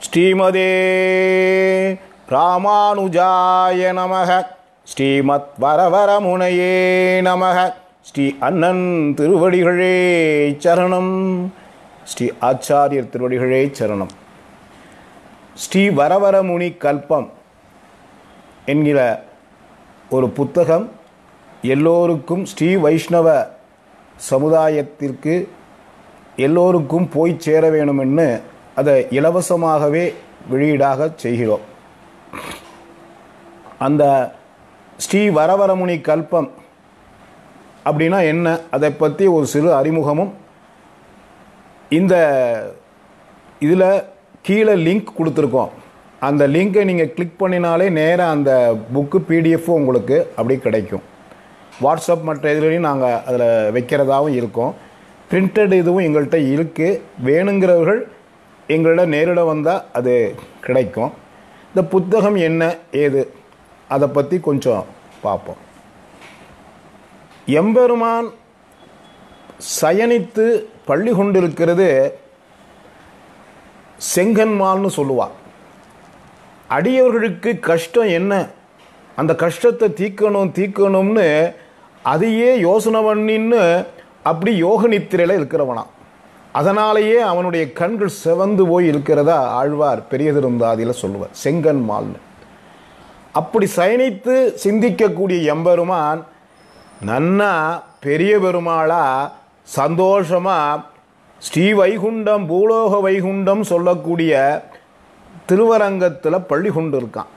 ஸ்ரீமதே ராமானுஜாய நமக ஸ்ரீமத் வரவரமுனையே நமக ஸ்ரீ அண்ணன் திருவடிகளே சரணம் ஸ்ரீ ஆச்சாரியர் திருவடிகளே சரணம் ஸ்ரீ வரவரமுனி கல்பம் என்கிற ஒரு புத்தகம் எல்லோருக்கும் ஸ்ரீ வைஷ்ணவ சமுதாயத்திற்கு எல்லோருக்கும் போய் சேர வேணுமென்னு அதை இலவசமாகவே வெளியீடாக செய்கிறோம் அந்த ஸ்ரீ வரவரமுனி கல்பம் அப்படின்னா என்ன அதை பற்றி ஒரு சிறு அறிமுகமும் இந்த இதில் கீழே லிங்க் கொடுத்துருக்கோம் அந்த லிங்கை நீங்கள் கிளிக் பண்ணினாலே நேராக அந்த புக்கு பிடிஎஃப்பும் உங்களுக்கு அப்படி கிடைக்கும் வாட்ஸ்அப் மற்ற இதுலையும் நாங்கள் அதில் வைக்கிறதாகவும் இருக்கோம் பிரிண்டட் இதுவும் எங்கள்கிட்ட இருக்குது வேணுங்கிறவர்கள் எங்களிடம் நேரிட வந்தால் அது கிடைக்கும் இந்த புத்தகம் என்ன ஏது அதை பற்றி கொஞ்சம் பார்ப்போம் எம்பெருமான் சயனித்து பள்ளி கொண்டிருக்கிறது செங்கன்மால்னு சொல்லுவாள் அடியவர்களுக்கு கஷ்டம் என்ன அந்த கஷ்டத்தை தீக்கணும் தீக்கணும்னு அதையே யோசனை பண்ணின்னு அப்படி யோக நித்திரையில் இருக்கிறவனாம் அதனாலேயே அவனுடைய கண்கள் செவந்து போய் இருக்கிறதா ஆழ்வார் பெரியதிருந்தாதியில் சொல்லுவார் செங்கன்மால்னு அப்படி சயனித்து சிந்திக்கக்கூடிய எம்பெருமான் நன்னா பெரிய பெருமாளா சந்தோஷமா ஸ்ரீ வைகுண்டம் பூலோக வைகுண்டம் சொல்லக்கூடிய திருவரங்கத்தில் பள்ளி கொண்டு இருக்கான்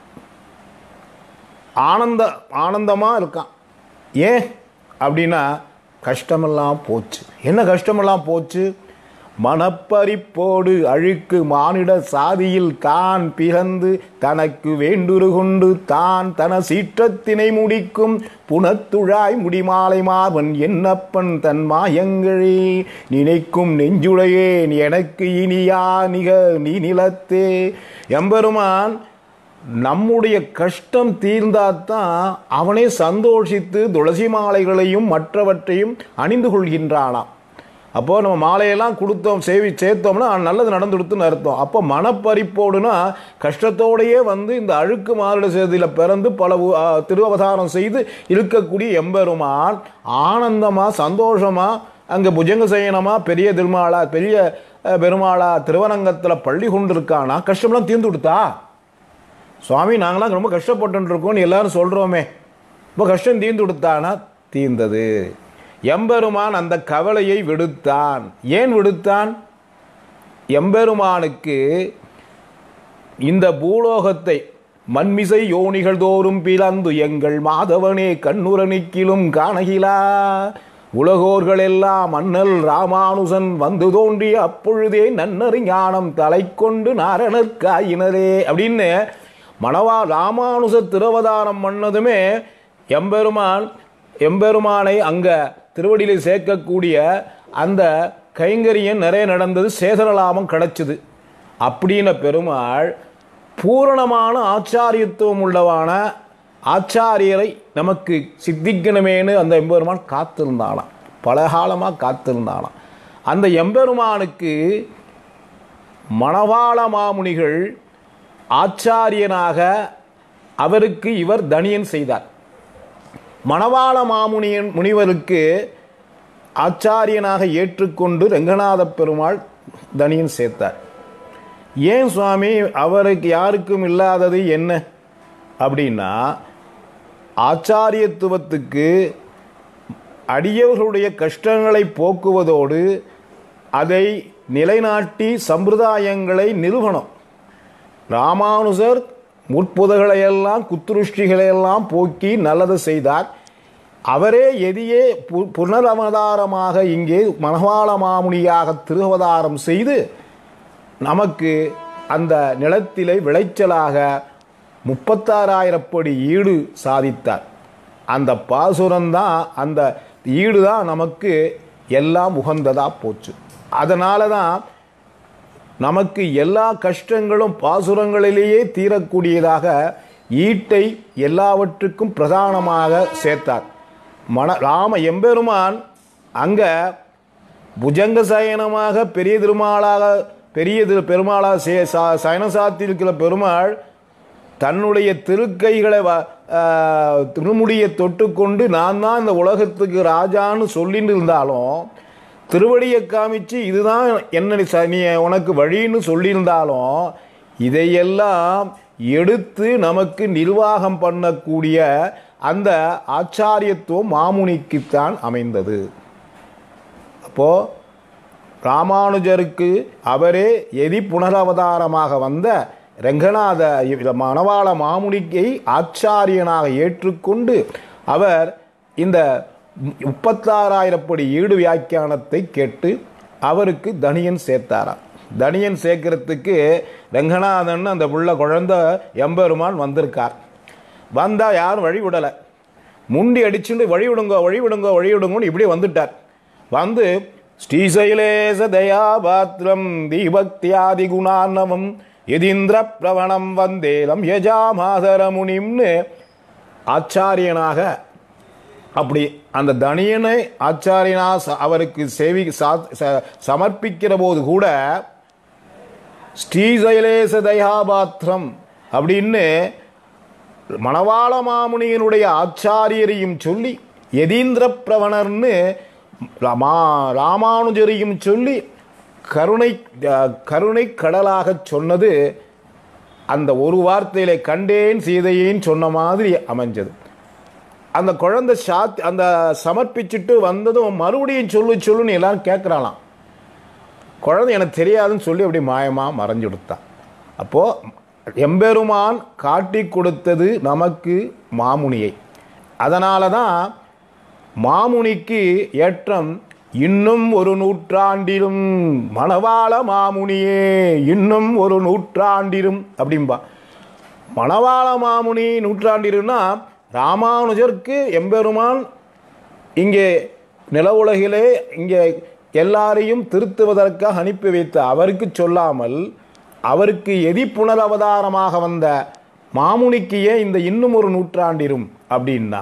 ஆனந்த ஆனந்தமாக இருக்கான் ஏன் அப்படின்னா கஷ்டமெல்லாம் போச்சு என்ன கஷ்டமெல்லாம் போச்சு மனப்பறிப்போடு அழுக்கு மானிட சாதியில் தான் பிறந்து தனக்கு வேண்டுரு கொண்டு தான் தன சீற்றத்தினை முடிக்கும் புனத்துழாய் முடிமாலை மாவன் என்னப்பன் தன் மாயங்களே நினைக்கும் நெஞ்சுடையேன் எனக்கு இனியா நிக நீ நிலத்தே எம்பெருமான் நம்முடைய கஷ்டம் தீர்ந்தாதான் அவனே சந்தோஷித்து துளசி மாலைகளையும் மற்றவற்றையும் அணிந்து கொள்கின்றானாம் அப்போ நம்ம மாலையெல்லாம் கொடுத்தோம் சேவி சேர்த்தோம்னா நல்லது நடந்துடுத்துன்னு அர்த்தம் அப்போ மனப்பறிப்போடுனா கஷ்டத்தோடையே வந்து இந்த அழுக்கு மாறுட சேதியில் பிறந்து பல உ- ஆ, திருவவதாரம் செய்து இருக்கக்கூடிய எம்பெருமான் ஆனந்தமாக சந்தோஷமாக அங்கே புஜங்க சயனமா பெரிய திருமாளா பெரிய அஹ், பெருமாளா திருவரங்கத்தில் பள்ளி கொண்டு இருக்கானா கஷ்டம்லாம் தீர்ந்து கொடுத்தா சுவாமி நாங்களாம் ரொம்ப கஷ்டப்பட்டு இருக்கோம்னு எல்லாரும் சொல்கிறோமே இப்போ கஷ்டம் தீர்ந்து கொடுத்தானா தீர்ந்தது எம்பெருமான் அந்த கவலையை விடுத்தான் ஏன் விடுத்தான் எம்பெருமானுக்கு இந்த பூலோகத்தை மண்மிசை யோனிகள் தோறும் பிளந்து எங்கள் மாதவனே கண்ணுரணிக்கிலும் காணகிலா உலகோர்கள் எல்லாம் அண்ணல் ராமானுசன் வந்து தோன்றிய அப்பொழுதே நன்னறி ஞானம் தலை கொண்டு நாரணர்காயினரே அப்படின்னு மணவா ராமானுச திருவதாரம் பண்ணதுமே எம்பெருமான் எம்பெருமானை அங்க திருவடியில் சேர்க்கக்கூடிய அந்த கைங்கரியம் நிறைய நடந்தது சேதனலாபம் கிடைச்சது அப்படின்ன பெருமாள் பூரணமான ஆச்சாரியத்துவம் உள்ளவான ஆச்சாரியரை நமக்கு சித்திக்கணுமேனு அந்த எம்பெருமான் காத்திருந்தானாம் பல காலமாக காத்திருந்தானாம் அந்த எம்பெருமானுக்கு மணவாள மாமுனிகள் ஆச்சாரியனாக அவருக்கு இவர் தனியன் செய்தார் மணவாள மாமுனியன் முனிவருக்கு ஆச்சாரியனாக ஏற்றுக்கொண்டு ரெங்கநாத பெருமாள் தனியன் சேர்த்தார் ஏன் சுவாமி அவருக்கு யாருக்கும் இல்லாதது என்ன அப்படின்னா ஆச்சாரியத்துவத்துக்கு அடியவர்களுடைய கஷ்டங்களை போக்குவதோடு அதை நிலைநாட்டி சம்பிரதாயங்களை நிறுவனம் ராமானுஜர் முற்புதகளையெல்லாம் குத்துருஷ்டிகளையெல்லாம் போக்கி நல்லது செய்தார் அவரே எதியே பு- புனரவதாரமாக இங்கே மணவாள மாமுனியாக திருவதாரம் செய்து நமக்கு அந்த நிலத்திலே விளைச்சலாக முப்பத்தாறாயிரப்படி ஈடு சாதித்தார் அந்த பாசுரம்தான் அந்த ஈடு தான் நமக்கு எல்லாம் உகந்ததா போச்சு அதனால தான் நமக்கு எல்லா கஷ்டங்களும் பாசுரங்களிலேயே தீரக்கூடியதாக ஈட்டை எல்லாவற்றுக்கும் பிரதானமாக சேர்த்தார் மன ராம எம்பெருமான் அங்க புஜங்க சயனமாக பெரிய திருமாலாக பெரிய திரு பெருமாளா சே சா சயனசாத்தி இருக்கிற பெருமாள் தன்னுடைய திருக்கைகளை வ- ஆஹ், திருமுடியை தொட்டுக்கொண்டு நான் தான் இந்த உலகத்துக்கு ராஜான்னு சொல்லிட்டு இருந்தாலும் திருவடியை காமிச்சு இதுதான் என்ன ச- நீ உனக்கு வழின்னு சொல்லியிருந்தாலும் இதையெல்லாம் எடுத்து நமக்கு நிர்வாகம் பண்ணக்கூடிய அந்த ஆச்சாரியத்துவம் மாமுனிக்குத்தான் அமைந்தது அப்போ ராமானுஜருக்கு அவரே எதி புனரவதாரமாக வந்த ரங்கநாத மணவாள மாமுனிக்கை ஆச்சாரியனாக ஏற்றுக்கொண்டு அவர் இந்த முப்பத்தாறாயிரப்படி ஈடு வியாக்கியானத்தை கேட்டு அவருக்கு தனியன் சேர்த்தாராம் தனியன் சேர்க்கறதுக்கு ரங்கநாதன் அந்த புள்ள குழந்தை எம்பெருமான் வந்திருக்கார் வந்தா யாரும் வழி விடலை முண்டி அடிச்சுட்டு வழி விடுங்கோ வழி விடுங்கோ வழி விடுங்கோன்னு இப்படி வந்துட்டார் வந்து ஸ்ரீசைலேச தயாபாத்திரம் தீபக்தியாதி குணார்ணவம் எதிந்திர பிரவணம் வந்தேலம் யஜாமாதர முனிம்னு ஆச்சாரியனாக அப்படி அந்த தனியனை ஆச்சாரியனா ச- அவருக்கு சேவி சா- ச- சமர்ப்பிக்கிற போது கூட ஸ்ரீசைலேச தயாபாத்திரம் அப்படின்னு மணவாள மாமுனியினுடைய ஆச்சாரியரையும் சொல்லி யதீந்திர பிரவணர்னு ராமா ராமானுஜரையும் சொல்லி கருணை அஹ், கருணை கடலாகச் சொன்னது அந்த ஒரு வார்த்தையில கண்டேன் சீதையேன்னு சொன்ன மாதிரி அமைஞ்சது அந்த குழந்தை சாத் அந்த சமர்ப்பிச்சுட்டு வந்ததும் மறுபடியும் சொல்லு சொல்லுன்னு எல்லாரும் கேட்குறாளாம் குழந்தை எனக்கு தெரியாதுன்னு சொல்லி அப்படி மாயமாக மறைஞ்சு கொடுத்தான் அப்போது எம்பெருமான் காட்டி கொடுத்தது நமக்கு மாமுனியை அதனால தான் மாமுனிக்கு ஏற்றம் இன்னும் ஒரு நூற்றாண்டிலும் மணவாள மாமுனியே இன்னும் ஒரு நூற்றாண்டிலும் அப்படிம்பா மணவாள மாமுனி நூற்றாண்டிலும்னா ராமானுஜருக்கு எம்பெருமான் இங்கே நில உலகிலே இங்கே எல்லாரையும் திருத்துவதற்காக அனுப்பி வைத்த அவருக்கு சொல்லாமல் அவருக்கு எதி புனரவதாரமாக வந்த மாமுனிக்கு ஏன் இந்த இன்னும் ஒரு நூற்றாண்டிரும் அப்படின்னா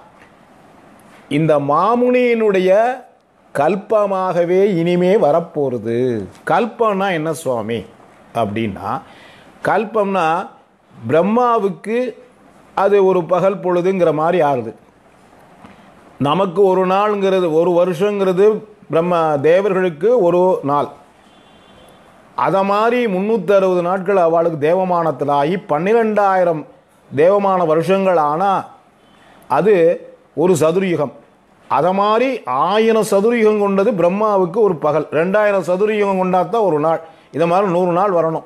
இந்த மாமுனியினுடைய கல்பமாகவே இனிமே வரப்போகிறது கல்பம்னா என்ன சுவாமி அப்படின்னா கல்பம்னா பிரம்மாவுக்கு அது ஒரு பகல் பொழுதுங்கிற மாதிரி ஆகுது நமக்கு ஒரு நாளுங்கிறது ஒரு வருஷங்கிறது பிரம்ம தேவர்களுக்கு ஒரு நாள் அதை மாதிரி முந்நூற்றி அறுபது நாட்கள் அவளுக்கு தேவமானத்தில் ஆகி பன்னிரெண்டாயிரம் தேவமான வருஷங்கள் ஆனால் அது ஒரு சதுர்யுகம் அதை மாதிரி ஆயிரம் சதுர்யுகம் கொண்டது பிரம்மாவுக்கு ஒரு பகல் ரெண்டாயிரம் சதுர்யுகம் கொண்டாதான் ஒரு நாள் இதை மாதிரி நூறு நாள் வரணும்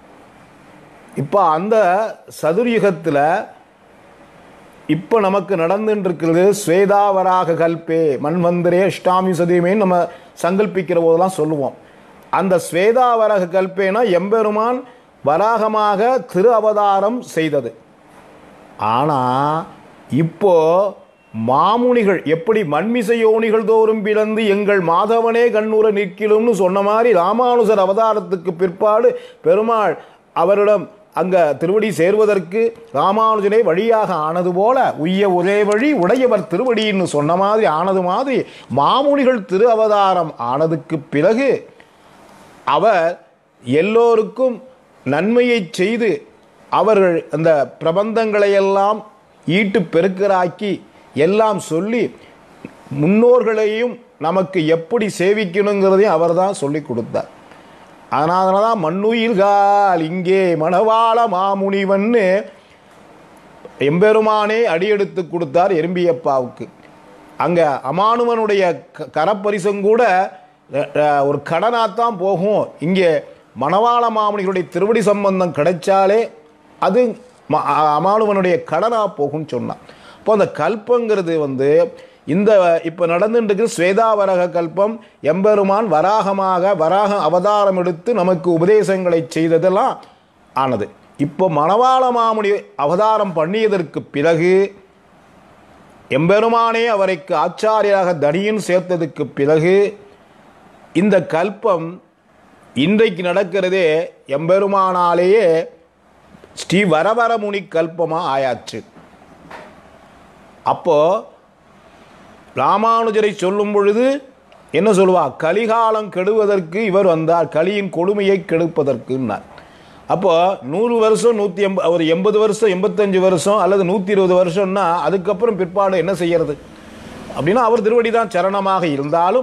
இப்போ அந்த சதுர்யுகத்தில் இப்போ நமக்கு நடந்துட்டு இருக்கிறது ஸ்வேதாவராக கல்பே மண்வந்தரே அஷ்டாமி சதியமேன்னு நம்ம சங்கல்பிக்கிற போதெல்லாம் சொல்லுவோம் அந்த ஸ்வேதாவராக கல்பேனா எம்பெருமான் வராகமாக திரு அவதாரம் செய்தது ஆனால் இப்போ மாமுனிகள் எப்படி மண்மிசை யோனிகள் தோறும் பிளந்து எங்கள் மாதவனே கண்ணுற நிற்கிலும்னு சொன்ன மாதிரி ராமானுஜர் அவதாரத்துக்கு பிற்பாடு பெருமாள் அவரிடம் அங்க திருவடி சேர்வதற்கு ராமானுஜனே வழியாக ஆனது போல உய்ய ஒரே வழி உடையவர் திருவடின்னு சொன்ன மாதிரி ஆனது மாதிரி மாமுனிகள் திரு அவதாரம் ஆனதுக்கு பிறகு அவர் எல்லோருக்கும் நன்மையை செய்து அவர்கள் அந்த பிரபந்தங்களை எல்லாம் ஈட்டு பெருக்கராக்கி எல்லாம் சொல்லி முன்னோர்களையும் நமக்கு எப்படி சேவிக்கணுங்கிறதையும் அவர் தான் சொல்லி கொடுத்தார் அதனால தான் மண்ணுயிர்கால் இங்கே மணவாள மாமுனிவன்னு எம்பெருமானே அடியெடுத்து கொடுத்தார் எறும்பியப்பாவுக்கு அங்கே அமானுவனுடைய க- கரப்பரிசம் கூட அஹ், அஹ், ஒரு கடனாத்தான் போகும் இங்கே மணவாள மாமுனிகளுடைய திருவடி சம்பந்தம் கிடைச்சாலே அது ம- அ- அமானுவனுடைய கடனா போகும்னு சொன்னான் அப்போ அந்த கல்பங்கிறது வந்து இந்த இப்போ நடந்துட்டு இருக்கிற ஸ்வேதாவரக கல்பம் எம்பெருமான் வராகமாக வராக அவதாரம் எடுத்து நமக்கு உபதேசங்களை செய்ததெல்லாம் ஆனது இப்போ மணவாள மாமுனி அவதாரம் பண்ணியதற்கு பிறகு எம்பெருமானே அவரைக்கு ஆச்சாரியாக தனியின் சேர்த்ததுக்கு பிறகு இந்த கல்பம் இன்றைக்கு நடக்கிறதே எம்பெருமானாலேயே ஸ்ரீ வரவரமுனி கல்பமா ஆயாச்சு அப்போ ராமானுஜரை சொல்லும் பொழுது என்ன சொல்லுவா கலிகாலம் கெடுவதற்கு இவர் வந்தார் கலியின் கொடுமையை கெடுப்பதற்குன்னார் அப்போ நூறு வருஷம் நூற்றி எண்ப ஒரு எண்பது வருஷம் எண்பத்தஞ்சு வருஷம் அல்லது நூற்றி இருபது வருஷம்னா அதுக்கப்புறம் பிற்பாடு என்ன செய்யறது அப்படின்னா அவர் திருவடி தான் சரணமாக இருந்தாலும்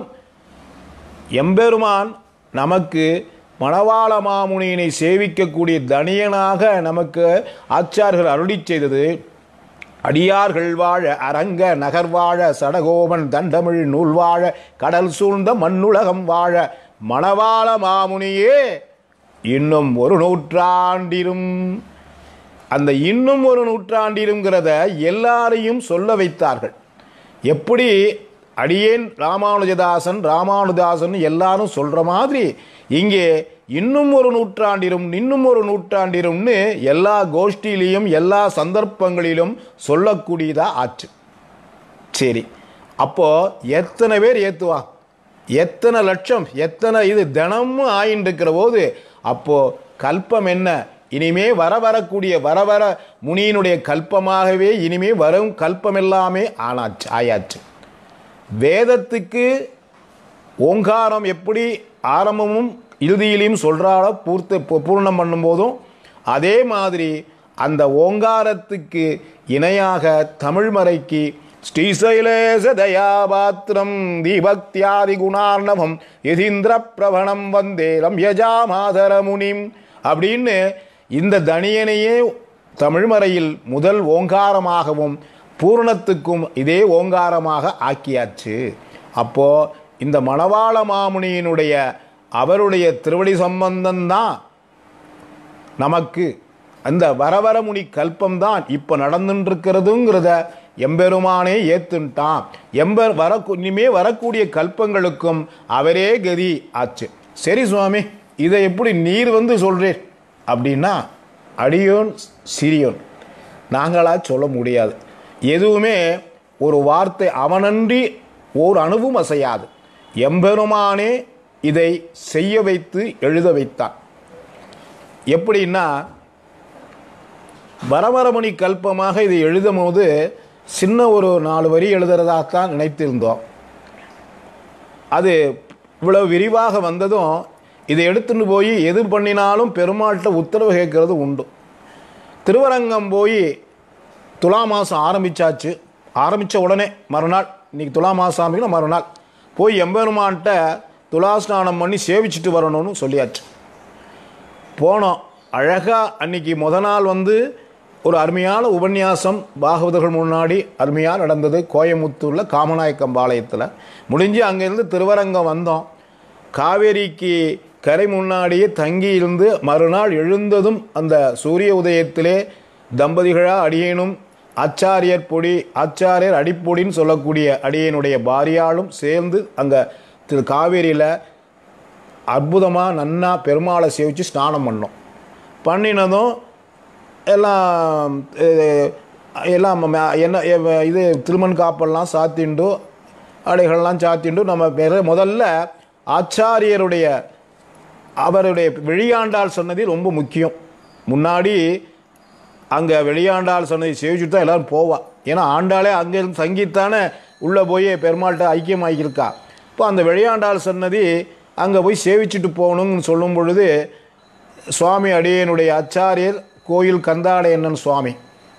எம்பெருமான் நமக்கு மணவாள மாமுனியினை சேவிக்கக்கூடிய தனியனாக நமக்கு ஆச்சார்கள் அருளி செய்தது அடியார்கள் வாழ அரங்க நகர் வாழ சடகோபன் தண்டமிழ் நூல் வாழ கடல் சூழ்ந்த மண்ணுலகம் வாழ மணவாள மாமுனியே இன்னும் ஒரு நூற்றாண்டிலும் அந்த இன்னும் ஒரு நூற்றாண்டிலுங்கிறத எல்லாரையும் சொல்ல வைத்தார்கள் எப்படி அடியேன் ராமானுஜதாசன் ராமானுதாசன் எல்லாரும் சொல்ற மாதிரி இங்கே இன்னும் ஒரு நூற்றாண்டிலும் இன்னும் ஒரு நூற்றாண்டிலும்னு எல்லா கோஷ்டியிலையும் எல்லா சந்தர்ப்பங்களிலும் சொல்லக்கூடியதா ஆச்சு சரி அப்போ எத்தனை பேர் ஏத்துவா எத்தனை லட்சம் எத்தனை இது தினமும் ஆயின்னு இருக்கிற போது அப்போ கல்பம் என்ன இனிமே வர வரக்கூடிய வர வர முனியினுடைய கல்பமாகவே இனிமே வரும் கல்பம் எல்லாமே ஆனாச்சு ஆயாச்சு வேதத்துக்கு ஓங்காரம் எப்படி ஆரம்பமும் இறுதியிலையும் சொல்கிறாரோ பூர்த்த பூ- பூர்ணம் பண்ணும்போதும் அதே மாதிரி அந்த ஓங்காரத்துக்கு இணையாக தமிழ்மறைக்கு ஸ்ரீசைலேச தயாபாத்திரம் தீபக்தியாதி குணார்ணவம் யதீந்திர பிரபணம் வந்தேலம் யஜாமாதர முனிம் அப்படின்னு இந்த தனியனையே தமிழ்மறையில் முதல் ஓங்காரமாகவும் பூரணத்துக்கும் இதே ஓங்காரமாக ஆக்கியாச்சு அப்போ இந்த மணவாள மாமுனியினுடைய அவருடைய திருவடி சம்பந்தம்தான் நமக்கு அந்த வரவரமுனி கல்பம்தான் இப்போ நடந்துட்டு இருக்கிறதுங்கிறத எம்பெருமானே ஏத்துன்ட்டான் எம்பர் வர இனிமே வரக்கூடிய கல்பங்களுக்கும் அவரே கதி ஆச்சு சரி சுவாமி இதை எப்படி நீர் வந்து சொல்றீர் அப்படின்னா அடியோன் சிறியோன் நாங்களா சொல்ல முடியாது எதுவுமே ஒரு வார்த்தை அவனன்றி ஓர் அணுவும் அசையாது எம்பெருமானே இதை செய்ய வைத்து எழுத வைத்தான் எப்படின்னா வரவரமணி கல்பமாக இதை எழுதும் போது சின்ன ஒரு நாலு வரி எழுதுறதாத்தான் நினைத்திருந்தோம் அது இவ்வளவு விரிவாக வந்ததும் இதை எடுத்துட்டு போய் எது பண்ணினாலும் பெருமாள்கிட்ட உத்தரவு கேட்கறது உண்டு திருவரங்கம் போய் துலா மாதம் ஆரம்பிச்சாச்சு ஆரம்பித்த உடனே மறுநாள் இன்னைக்கு துலா மாதம் ஆரம்பிக்கணும் மறுநாள் போய் எம்பெருமான்கிட்ட துலா ஸ்நானம் பண்ணி சேவிச்சிட்டு வரணும்னு சொல்லியாச்சு போனோம் அழகாக அன்னைக்கு முத நாள் வந்து ஒரு அருமையான உபன்யாசம் பாகவதர்கள் முன்னாடி அருமையாக நடந்தது கோயமுத்தூரில் காமநாயக்கம்பாளையத்தில் முடிஞ்சு அங்கேருந்து திருவரங்கம் வந்தோம் காவேரிக்கு கரை முன்னாடியே தங்கி இருந்து மறுநாள் எழுந்ததும் அந்த சூரிய உதயத்திலே தம்பதிகளாக அடியேனும் ஆச்சாரியர் பொடி ஆச்சாரியர் அடிப்பொடின்னு சொல்லக்கூடிய அடியனுடைய பாரியாளும் சேர்ந்து அங்கே திரு காவேரியில் அற்புதமாக நன்னா பெருமாளை சேவிச்சு ஸ்நானம் பண்ணோம் பண்ணினதும் எல்லாம் அஹ், எல்லாம் ம- என்ன எ- இது திருமண் காப்பெல்லாம் சாத்திண்டு அடைகள்லாம் சாத்திண்டு நம்ம பெற முதல்ல ஆச்சாரியருடைய அவருடைய வெளியாண்டாள் சொன்னது ரொம்ப முக்கியம் முன்னாடி அங்கே வெளியாண்டாள் சொன்னதை சேவிச்சுட்டு தான் எல்லாரும் போவா ஏன்னா ஆண்டாளே அங்கே இருந்து தங்கித்தானே உள்ளே போய் பெருமாள்கிட்ட ஐக்கியமாகியிருக்கா இப்போ அந்த வெளியாண்டாள் சொன்னதி அங்கே போய் சேவிச்சுட்டு போகணும்னு சொல்லும் பொழுது சுவாமி அடியனுடைய ஆச்சாரியர் கோயில் கந்தாடையண்ணன் சுவாமி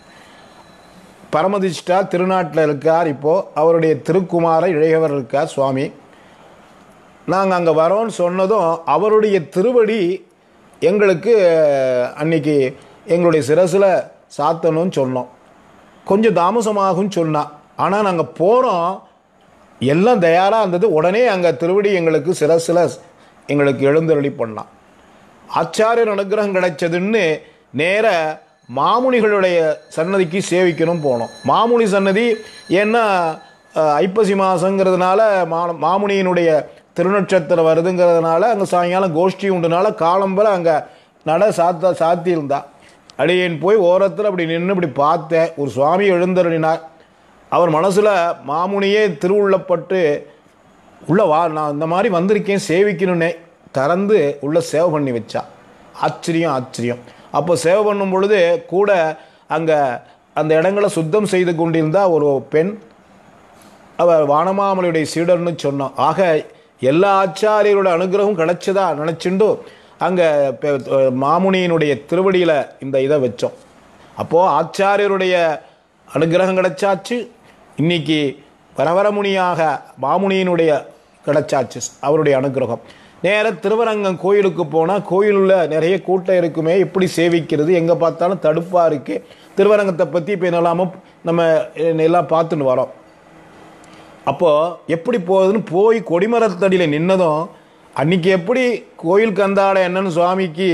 பரமதிஷ்டா திருநாட்டில் இருக்கார் இப்போது அவருடைய திருக்குமார இளையவர் இருக்கார் சுவாமி நாங்கள் அங்கே வரோன்னு சொன்னதும் அவருடைய திருவடி எங்களுக்கு அன்னைக்கு எங்களுடைய சிரசில் சாத்தணும்னு சொன்னோம் கொஞ்சம் தாமசமாகும் சொன்னான் ஆனால் நாங்கள் போகிறோம் எல்லாம் தயாராக இருந்தது உடனே அங்கே திருவடி எங்களுக்கு சிரசில் எங்களுக்கு எழுந்தருளி பண்ணான் ஆச்சாரியர் அனுகிரகம் கிடைச்சதுன்னு நேர மாமுனிகளுடைய சன்னதிக்கு சேவிக்கணும் போனோம் மாமுனி சன்னதி ஏன்னா அஹ், ஐப்பசி மாதங்கிறதுனால மா மாமுனியினுடைய திருநட்சத்திரம் வருதுங்கிறதுனால அங்கே சாயங்காலம் கோஷ்டி உண்டுனால காலம்பர அங்கே நட சாத்த சாத்தியிருந்தா அடியேன் போய் ஓரத்தில் அப்படி நின்று இப்படி பார்த்தேன் ஒரு சுவாமி எழுந்தருளினார் அவர் மனசில் மாமுனியே திருவுள்ளப்பட்டு உள்ள வா நான் இந்த மாதிரி வந்திருக்கேன் சேவிக்கணுன்னே திறந்து உள்ள சேவை பண்ணி வச்சா ஆச்சரியம் ஆச்சரியம் அப்போ சேவை பண்ணும் பொழுது கூட அங்கே அந்த இடங்களை சுத்தம் செய்து கொண்டிருந்தா ஒரு பெண் அவர் வானமாமலையுடைய சீடர்னு சொன்னோம் ஆக எல்லா ஆச்சாரியரோட அனுகிரகம் கிடைச்சதா நினச்சிண்டு அங்கே மாமுனியினுடைய திருவடியில் இந்த இதை வச்சோம் அப்போது ஆச்சாரியருடைய அனுகிரகம் கிடைச்சாச்சு இன்னைக்கு வரவரமுனியாக மாமுனியினுடைய கிடைச்சாச்சு அவருடைய அனுகிரகம் நேர திருவரங்கம் கோயிலுக்கு போனால் கோயிலில் நிறைய கூட்டம் இருக்குமே எப்படி சேவிக்கிறது எங்கே பார்த்தாலும் தடுப்பாக இருக்கு திருவரங்கத்தை பற்றி இப்போ என்னெல்லாமோ நம்ம எல்லாம் பார்த்துன்னு வரோம் அப்போது எப்படி போகுதுன்னு போய் கொடிமரத்தடியில் நின்னதும் அன்னைக்கு எப்படி கோயில் கந்தாட என்னன்னு சுவாமிக்கு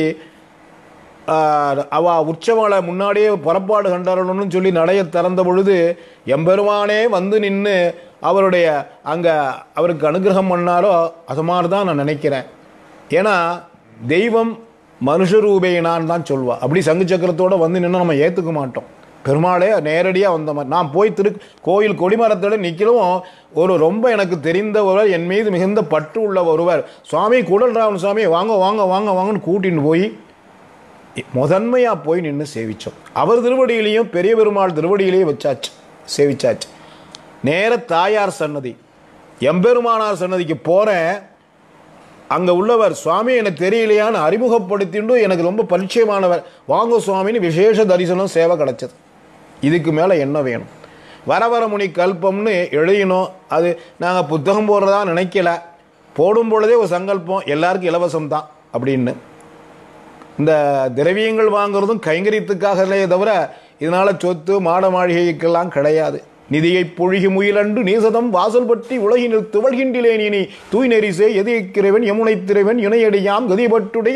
ஆஹ், அவ உற்சவங்களை முன்னாடியே புறப்பாடு கண்டறணும்னு சொல்லி நடைய திறந்த பொழுது எம்பெருமானே வந்து நின்று அவருடைய அங்கே அவருக்கு அனுகிரகம் பண்ணாரோ அது மாதிரி தான் நான் நினைக்கிறேன் ஏன்னா தெய்வம் மனுஷரூபேனான்னு தான் சொல்வா அப்படி சங்கு சக்கரத்தோட வந்து நின்று நம்ம ஏற்றுக்க மாட்டோம் பெருமாளே நேரடியாக வந்த மாதிரி நான் போய் திரு கோயில் கொடிமரத்தோட நிற்கிறவும் ஒரு ரொம்ப எனக்கு தெரிந்த ஒருவர் என் மீது மிகுந்த பற்று உள்ள ஒருவர் சுவாமி கூடல்ராவன் சுவாமி வாங்க வாங்க வாங்க வாங்கன்னு கூட்டின்னு போய் முதன்மையாக போய் நின்று சேவிச்சோம் அவர் திருவடியிலையும் பெரிய பெருமாள் திருவடியிலையும் வச்சாச்சு சேவிச்சாச்சு நேர தாயார் சன்னதி எம்பெருமானார் சன்னதிக்கு போகிறேன் அங்கே உள்ளவர் சுவாமி எனக்கு தெரியலையான்னு அறிமுகப்படுத்திட்டு எனக்கு ரொம்ப பரிச்சயமானவர் வாங்க சுவாமின்னு விசேஷ தரிசனம் சேவை கிடைச்சது இதுக்கு மேலே என்ன வேணும் வரவரமுனி கல்பம்னு எழுதினோம் அது நாங்கள் புத்தகம் போடுறதா நினைக்கல போடும் பொழுதே ஒரு சங்கல்பம் எல்லாருக்கும் இலவசம் தான் அப்படின்னு இந்த திரவியங்கள் வாங்குறதும் கைங்கரியத்துக்காகலே தவிர இதனால் சொத்து மாட மாளிகைக்கெல்லாம் கிடையாது நிதியை பொழுகி முயலன்று நீசதம் வாசல் பற்றி உலகினில் துவழ்கின்றிலேன் இனி தூய் நெறிசே எதிர்க்கிறவன் யமுனை திரைவன் இணையடியாம் கதிபட்டுடைய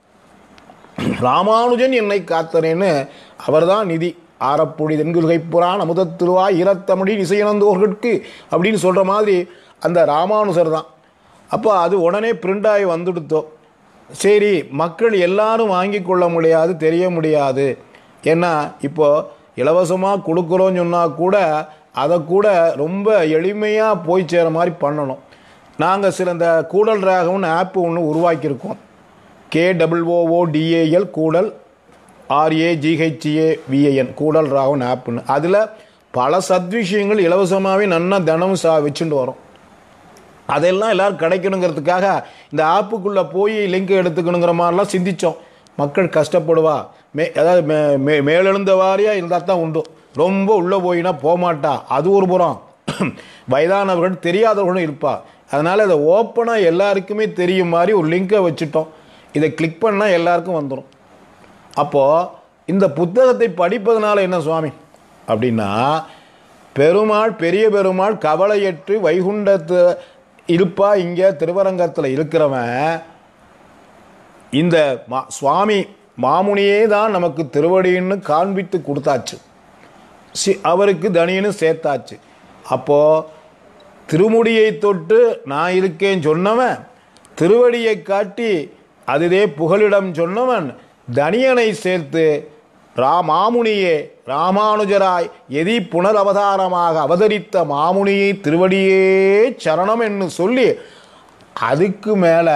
ராமானுஜன் என்னை காத்தனேன்னு அவர்தான் நிதி ஆரப்புடி தென்குல்கை புரான் அமுதத்திருவாய் ஈரத்தமிழி இசையினந்தோர்களுக்கு அப்படின்னு சொல்கிற மாதிரி அந்த ராமானுஜர் தான் அப்போ அது உடனே பிரிண்ட் ஆகி வந்துடுத்தோம் சரி மக்கள் எல்லாரும் வாங்கி கொள்ள முடியாது தெரிய முடியாது ஏன்னா இப்போ இலவசமாக கொடுக்குறோன்னு சொன்னால் கூட அதை கூட ரொம்ப எளிமையாக போய் சேர மாதிரி பண்ணணும் நாங்கள் சில இந்த கூடல் ராகம்னு ஆப் ஒன்று உருவாக்கியிருக்கோம் K double O D A L Koodal R A G H A V A N Koodal Raghavan ஆப்னு அதில் பல சத்விஷயங்கள் இலவசமாகவே நன்னா தினமும் சா வச்சுட்டு வரோம் அதெல்லாம் எல்லாரும் கிடைக்கணுங்கிறதுக்காக இந்த ஆப்புக்குள்ளே போய் லிங்க் எடுத்துக்கணுங்கிற மாதிரிலாம் சிந்தித்தோம் மக்கள் கஷ்டப்படுவா மே அதாவது மே மே மேலெழுந்த வாரியாக இருந்தால் தான் உண்டு ரொம்ப உள்ளே போயினா போகமாட்டா அது ஒரு புறம் வயதானவர்கள் தெரியாதவர்களும் இருப்பா அதனால் இதை ஓப்பனாக எல்லாருக்குமே தெரியும் மாதிரி ஒரு லிங்கை வச்சுட்டோம் இதை கிளிக் பண்ணால் எல்லாருக்கும் வந்துடும் அப்போது இந்த புத்தகத்தை படிப்பதனால என்ன சுவாமி அப்படின்னா பெருமாள் பெரிய பெருமாள் கவலையற்று வைகுண்டத்து இருப்பா இங்கே திருவரங்கத்தில் இருக்கிறவன் இந்த மா சுவாமி மாமுனியே தான் நமக்கு திருவடின்னு காண்பித்து கொடுத்தாச்சு சி அவருக்கு தனியன்னு சேர்த்தாச்சு அப்போது திருமுடியை தொட்டு நான் இருக்கேன் சொன்னவன் திருவடியை காட்டி அதுவே புகலிடம் சொன்னவன் தனியனை சேர்த்து ரா மாமுனியே ராமானுஜராய் எதி புனரவதாரமாக அவதரித்த மாமுனியை திருவடியே சரணம் என்று சொல்லி அதுக்கு மேலே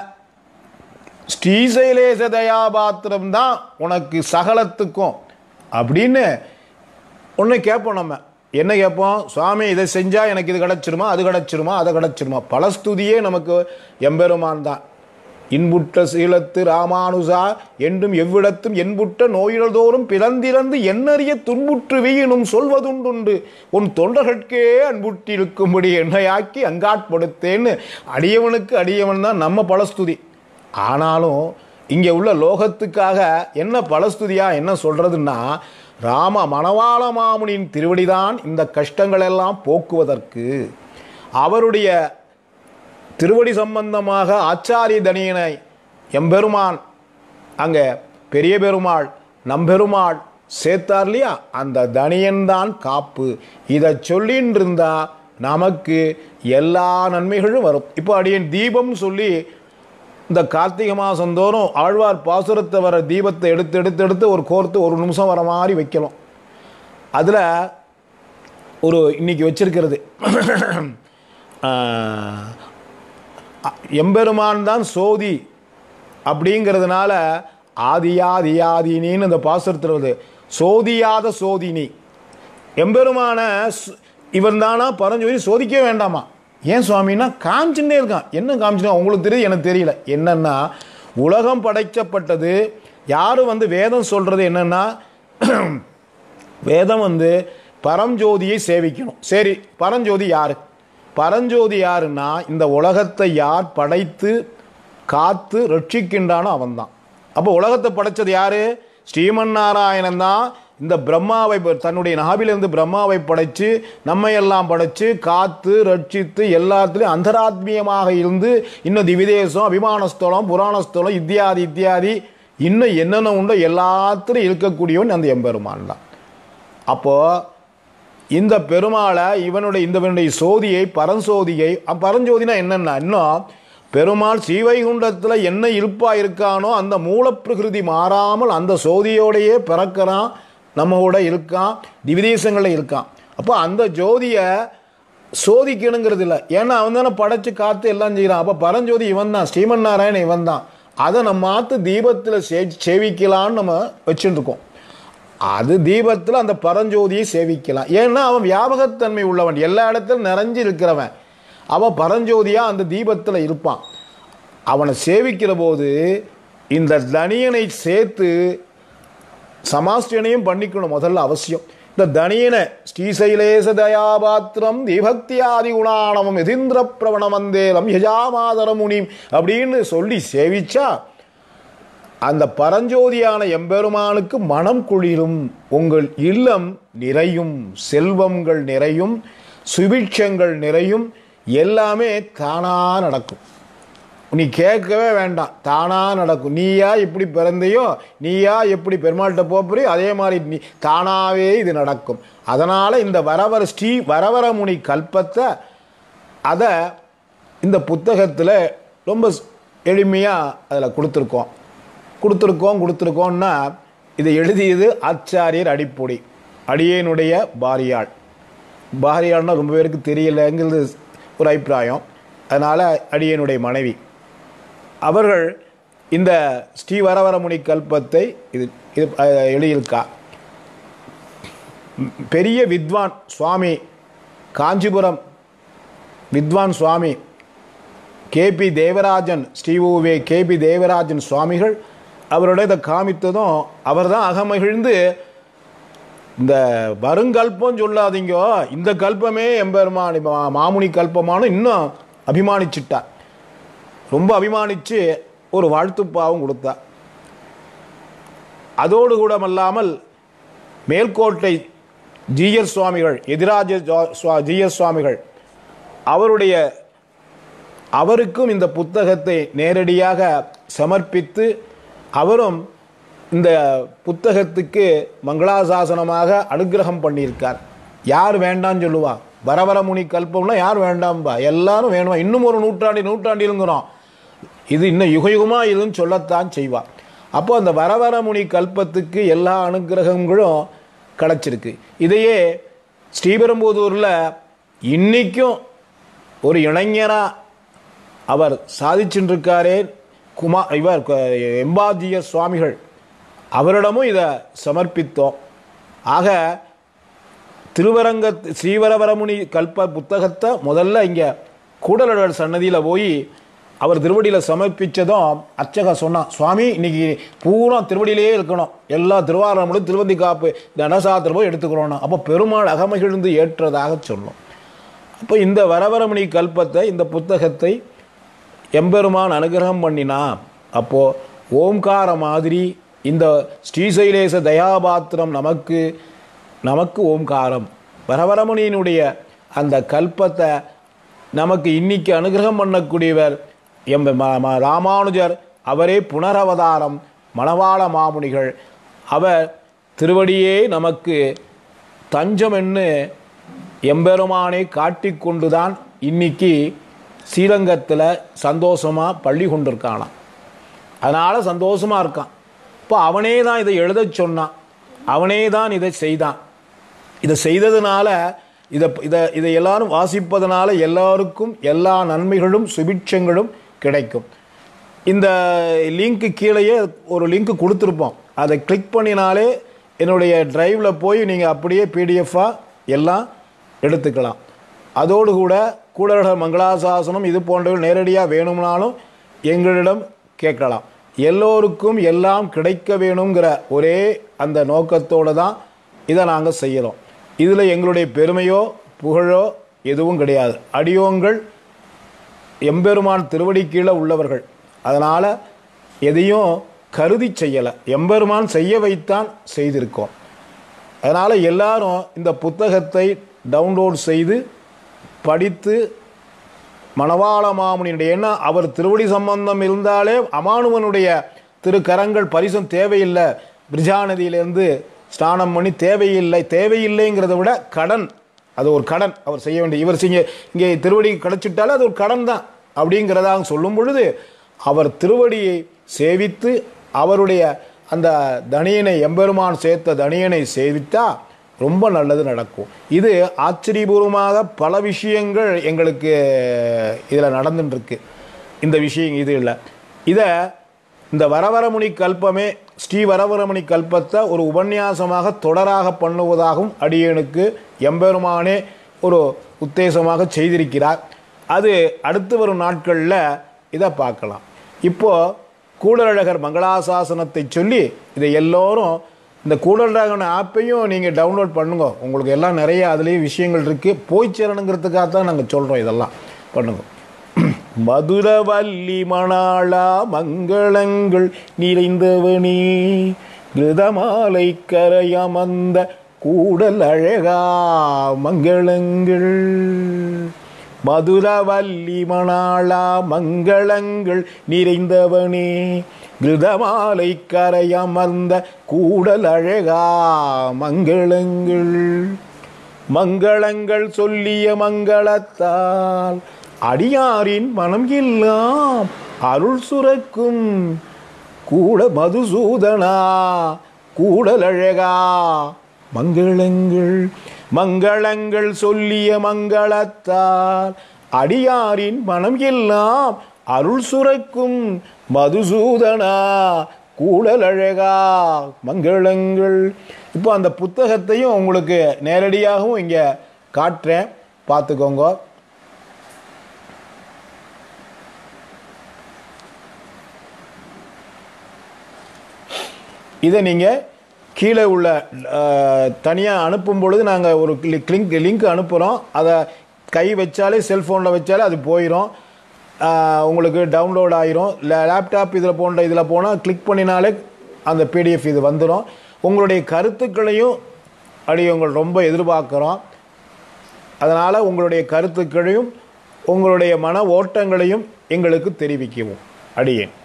ஸ்ரீசைலேச தயாபாத்திரம் தான் உனக்கு சகலத்துக்கும் அப்படின்னு ஒன்று கேட்போம் நம்ம என்ன கேட்போம் சுவாமி இதை செஞ்சால் எனக்கு இது கிடச்சிருமா அது கிடச்சிருமா அதை கிடச்சிருமா பலஸ்துதியே நமக்கு எம்பெருமான் தான் இன்புற்ற சீலத்து ராமானுசா என்றும் எவ்விடத்தும் என்புற்ற நோயிடதோறும் பிறந்திறந்து எண்ணறிய துன்புற்று வீயினும் சொல்வதுண்டுண்டு உன் தொண்டர்கட்கே அன்புற்றிருக்கும்படி என்னையாக்கி அங்காட்படுத்தேன்னு அடியவனுக்கு அடியவன் தான் நம்ம பலஸ்துதி ஆனாலும் இங்கே உள்ள லோகத்துக்காக என்ன பலஸ்துதியா என்ன சொல்றதுன்னா ராம மணவாள மாமுனியின் திருவடிதான் இந்த கஷ்டங்களெல்லாம் போக்குவதற்கு அவருடைய திருவடி சம்பந்தமாக ஆச்சாரிய தனியனை எம்பெருமான் அங்கே பெரிய பெருமாள் நம்பெருமாள் சேர்த்தார் இல்லையா அந்த தனியன்தான் காப்பு இதை சொல்லின்னு இருந்தா நமக்கு எல்லா நன்மைகளும் வரும் இப்போ அடியன் தீபம் சொல்லி இந்த கார்த்திகை மாதம் தோறும் ஆழ்வார் பாசுரத்தை வர தீபத்தை எடுத்து எடுத்து எடுத்து ஒரு கோர்த்து ஒரு நிமிஷம் வர மாதிரி வைக்கலாம் அதில் ஒரு இன்னைக்கு வச்சிருக்கிறது ஆஹ், எம்பெருமான் தான் சோதி அப்படிங்கிறதுனால ஆதியாதியாதினின்னு இந்த பாசுரத்தில் வருது சோதியாத சோதினி எம்பெருமான இவன் தானா பரஞ்சோதி சோதிக்க வேண்டாமா ஏன் சுவாமின்னா காமிச்சுட்டே இருக்கான் என்ன காமிச்சுனா உங்களுக்கு தெரியுது எனக்கு தெரியல என்னன்னா உலகம் படைக்கப்பட்டது யாரும் வந்து வேதம் சொல்றது என்னன்னா வேதம் வந்து பரஞ்சோதியை சேவிக்கணும் சரி பரஞ்சோதி யாரு பரஞ்சோதி யாருன்னா இந்த உலகத்தை யார் படைத்து காத்து ரட்சிக்கின்றானோ அவன்தான் அப்போ உலகத்தை படைச்சது யாரு ஸ்ரீமன் நாராயணன் தான் இந்த பிரம்மாவை ப- தன்னுடைய நாவிலிருந்து பிரம்மாவை படைச்சு நம்மை எல்லாம் படைச்சு காத்து ரட்சித்து எல்லாத்துலேயும் அந்தராத்மியமாக இருந்து இன்னும் திவிதேசம் அபிமானஸ்தலம் புராணஸ்தலம் இத்தியாதி இத்தியாதி இன்னும் என்னென்ன உண்டோ எல்லாத்துலையும் இருக்கக்கூடியவன் அந்த எம்பெருமான் தான் அப்போ இந்த பெருமாளை இவனுடைய இந்த இவனுடைய சோதியை பரஞ்சோதியை அ, பரஞ்சோதினா என்னன்னா இன்னும் பெருமாள் ஸ்ரீவைகுண்டத்தில் என்ன இருப்பா இருக்கானோ அந்த மூலப்பிரகிருதி மாறாமல் அந்த சோதியோடையே பிறக்கிறான் நம்ம கூட இருக்கான் திவிதேசங்களில் இருக்கான் அப்போ அந்த ஜோதியை சோதிக்கணுங்கிறது இல்லை ஏன்னா அவன் தானே படைச்சு காத்து எல்லாம் செய்கிறான் அப்போ பரஞ்சோதி இவன் தான் ஸ்ரீமன் நாராயணன் இவன் தான் அதை நம்ம மாற்று தீபத்தில் சே சேவிக்கலான்னு நம்ம வச்சுட்டு இருக்கோம் அது தீபத்தில் அந்த பரஞ்சோதியை சேவிக்கலாம் ஏன்னா அவன் வியாபகத்தன்மை உள்ளவன் எல்லா இடத்திலும் நிறைஞ்சு இருக்கிறவன் அவன் பரஞ்சோதியா அந்த தீபத்தில் இருப்பான் அவனை சேவிக்கிற போது இந்த தனியனை சேர்த்து சமாஸ்டனையும் பண்ணிக்கணும் முதல்ல அவசியம் இந்த தனியனை ஸ்ரீசைலேச தயாபாத்திரம் தீபக்தியாதி குணாணவம் எதிந்திர பிரவணமந்தேலம் யஜாமாதர முனிம் அப்படின்னு சொல்லி சேவிச்சா அந்த பரஞ்சோதியான எம்பெருமானுக்கு மனம் குளிரும் உங்கள் இல்லம் நிறையும் செல்வங்கள் நிறையும் சுபிட்சங்கள் நிறையும் எல்லாமே தானா நடக்கும் நீ கேட்கவே வேண்டாம் தானா நடக்கும் நீயா இப்படி பிறந்தையோ நீயா எப்படி பெருமாள்கிட்ட போறியோ அதே மாதிரி நீ தானாவே இது நடக்கும் அதனால இந்த வரவர ஸ்ரீ வரவர முனி கல்பத்தை அதை இந்த புத்தகத்தில் ரொம்ப எளிமையாக அதில் கொடுத்துருக்கோம் கொடுத்துருக்கோம் கொடுத்துருக்கோம்னா இதை எழுதியது ஆச்சாரியர் அடிப்பொடி அடியேனுடைய பாரியாள் பாரியாள்னா ரொம்ப பேருக்கு தெரியலைங்கிறது ஒரு அபிப்பிராயம் அதனால் அடியேனுடைய மனைவி அவர்கள் இந்த ஸ்ரீவரவரமுனி கல்பத்தை இது இது அஹ், எழுதியிருக்கா ம், பெரிய வித்வான் சுவாமி காஞ்சிபுரம் வித்வான் சுவாமி கேபி தேவராஜன் ஸ்ரீஓவே கேபி தேவராஜன் சுவாமிகள் அவரோட இதை காமித்ததும் அவர் தான் அகமகிழ்ந்து இந்த வருங்கல்பம் சொல்லாதீங்கோ இந்த கல்பமே எம்பெருமான் மா- மாமுனி கல்பமானு இன்னும் அபிமானிச்சிட்டார் ரொம்ப அபிமானித்து ஒரு வாழ்த்துப்பாவும் கொடுத்தா அதோடு கூடமல்லாமல் மேல்கோட்டை ஜிஎஸ் சுவாமிகள் எதிராஜ ஜா- சுவா- ஜிஎஸ் சுவாமிகள் அவருடைய அவருக்கும் இந்த புத்தகத்தை நேரடியாக சமர்ப்பித்து அவரும் இந்த புத்தகத்துக்கு மங்களாசாசனமாக அனுக்கிரகம் பண்ணியிருக்கார் யார் வேண்டாம்னு சொல்லுவா வரவரமுனி கல்பம்னா யார் வேண்டாம்பா எல்லாரும் வேணுமா இன்னும் ஒரு நூற்றாண்டு நூற்றாண்டிலுங்கிறோம் இது இன்னும் யுகயுகமாக இதுன்னு சொல்லத்தான் செய்வா அப்போ அந்த வரவரமுனி கல்பத்துக்கு எல்லா அனுக்கிரகங்களும் கிடச்சிருக்கு இதையே ஸ்ரீபெரும்புதூரில் இன்னைக்கும் ஒரு இளைஞரா அவர் சாதிச்சுட்டு இருக்காரே குமா இவர் க- எம்பாஜிய சுவாமிகள் அவரிடமும் இதை சமர்ப்பித்தோம் ஆக திருவரங்க ஸ்ரீவரவரமுனி கல்ப புத்தகத்தை முதல்ல இங்கே கூடலடர் சன்னதியில் போய் அவர் திருவடியில் சமர்ப்பித்ததும் அர்ச்சகா சொன்னான் சுவாமி இன்னைக்கு பூரா திருவடியிலேயே இருக்கணும் எல்லா திருவாரூரும் திருவந்தி காப்பு தனசாத்திரம் போய் எடுத்துக்கிறோன்னா அப்போ பெருமாள் அகமகிழ்ந்து ஏற்றதாக சொன்னோம் அப்போ இந்த வரவரமணி கல்பத்தை இந்த புத்தகத்தை எம்பெருமான் அனுகிரகம் பண்ணினா அப்போ ஓம்கார மாதிரி இந்த ஸ்ரீசைலேச தயாபாத்திரம் நமக்கு நமக்கு ஓம்காரம் வரவரமுனியினுடைய அந்த கல்பத்தை நமக்கு இன்னைக்கு அனுகிரகம் பண்ணக்கூடியவர் எம் ம- ம- ராமானுஜர் அவரே புனரவதாரம் மணவாள மாமுனிகள் அவர் திருவடியே நமக்கு தஞ்சம் என்று எம்பெருமானை காட்டிக்கொண்டுதான் இன்னைக்கு ஸ்ரீரங்கத்தில் சந்தோஷமாக பள்ளி கொண்டிருக்கானாம் அதனால் சந்தோஷமாக இருக்கான் இப்போ அவனே தான் இதை எழுதச் சொன்னான் அவனே தான் இதை செய்தான் இதை செய்ததுனால இதை இதை இதை எல்லாரும் வாசிப்பதனால எல்லாருக்கும் எல்லா நன்மைகளும் சுபிட்சங்களும் கிடைக்கும் இந்த லிங்க்கு கீழேயே ஒரு லிங்க் கொடுத்துருப்போம் அதை கிளிக் பண்ணினாலே என்னுடைய டிரைவில் போய் நீங்கள் அப்படியே பிடிஎஃபாக எல்லாம் எடுத்துக்கலாம் அதோடு கூட கூடலழகர் மங்களாசாசனம் இது போன்றவை நேரடியாக வேணும்னாலும் எங்களிடம் கேட்கலாம் எல்லோருக்கும் எல்லாம் கிடைக்க வேணுங்கிற ஒரே அந்த நோக்கத்தோடு தான் இதை நாங்கள் செய்கிறோம் இதில் எங்களுடைய பெருமையோ புகழோ எதுவும் கிடையாது அடியோங்கள் எம்பெருமான் திருவடி கீழே உள்ளவர்கள் அதனால் எதையும் கருதி செய்யலை எம்பெருமான் செய்ய வைத்தான் செய்திருக்கோம் அதனால் எல்லாரும் இந்த புத்தகத்தை டவுன்லோட் செய்து படித்து மணவாள மாமுனியுடைய ஏன்னா அவர் திருவடி சம்பந்தம் இருந்தாலே அமானுவனுடைய திருக்கரங்கள் பரிசும் தேவையில்லை பிரிஜாநதியிலேருந்து ஸ்நானம் பண்ணி தேவையில்லை தேவையில்லைங்கிறத விட கடன் அது ஒரு கடன் அவர் செய்ய வேண்டிய இவர் செய்ய இங்கே திருவடி கிடைச்சிட்டாலே அது ஒரு கடன் தான் அப்படிங்கிறதாக சொல்லும் பொழுது அவர் திருவடியை சேவித்து அவருடைய அந்த தனியனை எம்பெருமான் சேர்த்த தனியனை சேவித்தா ரொம்ப நல்லது நடக்கும் இது ஆச்சரியபூர்வமாக பல விஷயங்கள் எங்களுக்கு இதில் நடந்துட்டுருக்கு இந்த விஷயம் இது இல்லை இதை இந்த வரவரமுனி கல்பமே ஸ்ரீ வரவரமுனி கல்பத்தை ஒரு உபன்யாசமாக தொடராக பண்ணுவதாகவும் அடியனுக்கு எம்பெருமானே ஒரு உத்தேசமாக செய்திருக்கிறார் அது அடுத்து வரும் நாட்களில் இதை பார்க்கலாம் இப்போது கூடலழகர் மங்களாசாசனத்தை சொல்லி இதை எல்லோரும் இந்த கூடலழகன் ஆப்பையும் நீங்கள் டவுன்லோட் பண்ணுங்க உங்களுக்கு எல்லாம் நிறைய அதுலேயும் விஷயங்கள் இருக்குது போய் சேரணுங்கிறதுக்காக தான் நாங்கள் சொல்கிறோம் இதெல்லாம் பண்ணுங்க மதுரவல்லி மணாளா மங்களங்கள் நிறைந்தவனே கிருதமாலை கரையமந்த கூடல் அழகா மங்களங்கள் மதுரவல்லி மணாளா மங்களங்கள் நிறைந்தவனே கிருதமாலை கரையமர்ந்த கூடல் அழகா மங்களங்கள் மங்களங்கள் சொல்லிய மங்களத்தால் அடியாரின் மனம் எல்லாம் அருள் சுரக்கும் கூட மதுசூதனா கூடலழகா மங்களங்கள் மங்களங்கள் சொல்லிய மங்களத்தால் அடியாரின் மனம் எல்லாம் அருள் சுரக்கும் மதுசூதனா கூடலழகா மங்களங்கள் இப்போ அந்த புத்தகத்தையும் உங்களுக்கு நேரடியாகவும் இங்கே காட்டுறேன் பார்த்துக்கோங்க இதை நீங்கள் கீழே உள்ள தனியாக அனுப்பும் பொழுது நாங்கள் ஒரு லிங்க் லிங்க் அனுப்புகிறோம் அதை கை வச்சாலே செல்ஃபோனில் வச்சாலே அது போயிடும் உங்களுக்கு டவுன்லோட் ஆயிரும் லேப்டாப் இதில் போன்ற இதில் போனால் கிளிக் பண்ணினாலே அந்த பிடிஎஃப் இது வந்துடும் உங்களுடைய கருத்துக்களையும் அடியவங்கள் ரொம்ப எதிர்பார்க்குறோம் அதனால் உங்களுடைய கருத்துக்களையும் உங்களுடைய மன ஓட்டங்களையும் எங்களுக்கு தெரிவிக்கவும் அடியேன்